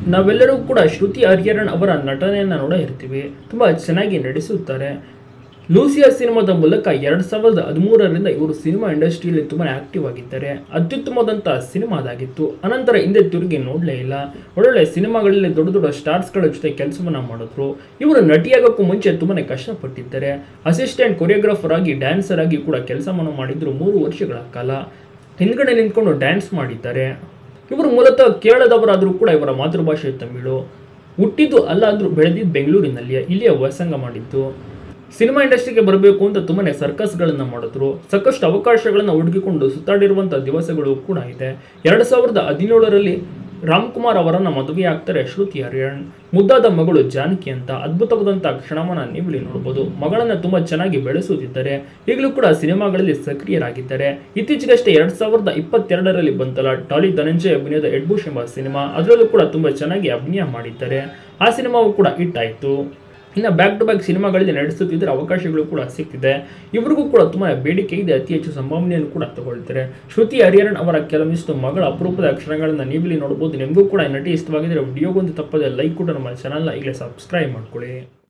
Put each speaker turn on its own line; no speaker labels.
ನಾವೆಲ್ಲರೂ ಕೂಡ ಶ್ರುತಿ ಹರಿಹರನ್ ಅವರ ನಟನೆಯನ್ನು ನೋಡ ಇರ್ತೀವಿ ತುಂಬ ಚೆನ್ನಾಗಿ ನಡೆಸುತ್ತಾರೆ ಲೂಸಿಯಾ ಸಿನಿಮಾದ ಮೂಲಕ ಎರಡು ಸಾವಿರದ ಹದಿಮೂರರಿಂದ ಇವರು ಸಿನಿಮಾ ಇಂಡಸ್ಟ್ರಿಯಲ್ಲಿ ತುಂಬಾ ಆಕ್ಟಿವ್ ಆಗಿದ್ದಾರೆ ಅತ್ಯುತ್ತಮವಾದಂಥ ಸಿನಿಮಾ ಅದಾಗಿತ್ತು ಅನಂತರ ಹಿಂದೆ ತಿರುಗಿ ನೋಡಲೇ ಇಲ್ಲ ಒಳ್ಳೊಳ್ಳೆ ಸಿನಿಮಾಗಳಲ್ಲಿ ದೊಡ್ಡ ದೊಡ್ಡ ಸ್ಟಾರ್ಸ್ಗಳ ಜೊತೆ ಕೆಲಸವನ್ನ ಮಾಡಿದ್ರು ಇವರು ನಟಿಯಾಗೋಕ್ಕೂ ಮುಂಚೆ ತುಂಬಾ ಕಷ್ಟಪಟ್ಟಿದ್ದಾರೆ ಅಸಿಸ್ಟೆಂಟ್ ಕೊರಿಯೋಗ್ರಾಫರ್ ಆಗಿ ಡ್ಯಾನ್ಸರ್ ಆಗಿ ಕೂಡ ಕೆಲಸವನ್ನು ಮಾಡಿದ್ರು ಮೂರು ವರ್ಷಗಳ ಕಾಲ ಹಿಂದ್ಗಡೆ ನಿಂತ್ಕೊಂಡು ಡ್ಯಾನ್ಸ್ ಮಾಡಿದ್ದಾರೆ ಇವರು ಮೂಲತಃ ಕೇರಳದವರಾದರೂ ಕೂಡ ಇವರ ಮಾತೃಭಾಷೆ ತಮಿಳು ಹುಟ್ಟಿದ್ದು ಅಲ್ಲಾದರೂ ಬೆಳೆದಿದ್ದು ಬೆಂಗಳೂರಿನಲ್ಲಿ ಇಲ್ಲಿಯ ವ್ಯಾಸಂಗ ಮಾಡಿದ್ದು ಸಿನಿಮಾ ಇಂಡಸ್ಟ್ರಿಗೆ ಬರಬೇಕು ಅಂತ ತುಂಬಾನೇ ಸರ್ಕಸ್ಗಳನ್ನು ಮಾಡಿದ್ರು ಸಾಕಷ್ಟು ಅವಕಾಶಗಳನ್ನು ಹುಡುಕಿಕೊಂಡು ಸುತ್ತಾಡಿರುವಂಥ ದಿವಸಗಳು ಕೂಡ ಇದೆ ಎರಡು ಸಾವಿರದ ಹದಿನೇಳರಲ್ಲಿ ರಾಮ್ಕುಮಾರ್ ಅವರನ್ನ ಮದುವೆ ಆಗ್ತಾರೆ ಶ್ರುತಿ ಹರಿಹರನ್ ಮುದ್ದಾದ ಮಗಳು ಜಾನಕಿ ಅಂತ ಅದ್ಭುತವಾದಂಥ ಕ್ಷಣವನ್ನ ನೀವಿಲ್ಲಿ ನೋಡ್ಬೋದು ಮಗಳನ್ನ ತುಂಬಾ ಚೆನ್ನಾಗಿ ಬೆಳೆಸುತ್ತಿದ್ದಾರೆ ಈಗಲೂ ಕೂಡ ಸಿನಿಮಾಗಳಲ್ಲಿ ಸಕ್ರಿಯರಾಗಿದ್ದಾರೆ ಇತ್ತೀಚೆಗಷ್ಟೇ ಎರಡ್ ಸಾವಿರದ ಇಪ್ಪತ್ತೆರಡರಲ್ಲಿ ಬಂತಲ್ಲ ಟಾಲಿ ಧನಂಜಯ ಅಭಿನಯದ ಎಡ್ಬುಷ್ ಎಂಬ ಸಿನಿಮಾ ಅದರಲ್ಲೂ ಕೂಡ ತುಂಬಾ ಚೆನ್ನಾಗಿ ಅಭಿನಯ ಮಾಡಿದ್ದಾರೆ ಆ ಸಿನಿಮಾವು ಕೂಡ ಹಿಟ್ ಆಯಿತು ಇನ್ನು ಬ್ಯಾಕ್ ಟು ಬ್ಯಾಕ್ ಸಿನಿಮಾಗಳಲ್ಲಿ ನಡೆಸುತ್ತಿದ್ದರೆ ಅವಕಾಶಗಳು ಕೂಡ ಸಿಗ್ತಿದೆ ಇವರಿಗೂ ಕೂಡ ತುಂಬ ಬೇಡಿಕೆ ಇದೆ ಅತಿ ಹೆಚ್ಚು ಸಂಭಾವನೆಯನ್ನು ಕೂಡ ತಗೊಳ್ತಾರೆ ಶ್ರುತಿ ಹರಿಹರನ್ ಅವರ ಕೆಲವೊಂದಿಷ್ಟು ಮಗಳ ಅಪರೂಪದ ಅಕ್ಷರಗಳನ್ನು ನೀವಿಲ್ಲಿ ನೋಡ್ಬೋದು ನಿಮಗೂ ಕೂಡ ಈ ನಟಿ ಇಷ್ಟವಾಗಿದ್ದರೆ ವಿಡಿಯೋಗೊಂದು ತಪ್ಪದೆ ಲೈಕ್ ಕೂಡ ನಮ್ಮ ಚಾನಲ್ನ ಈಗಲೇ ಸಬ್ಸ್ಕ್ರೈಬ್ ಮಾಡ್ಕೊಳ್ಳಿ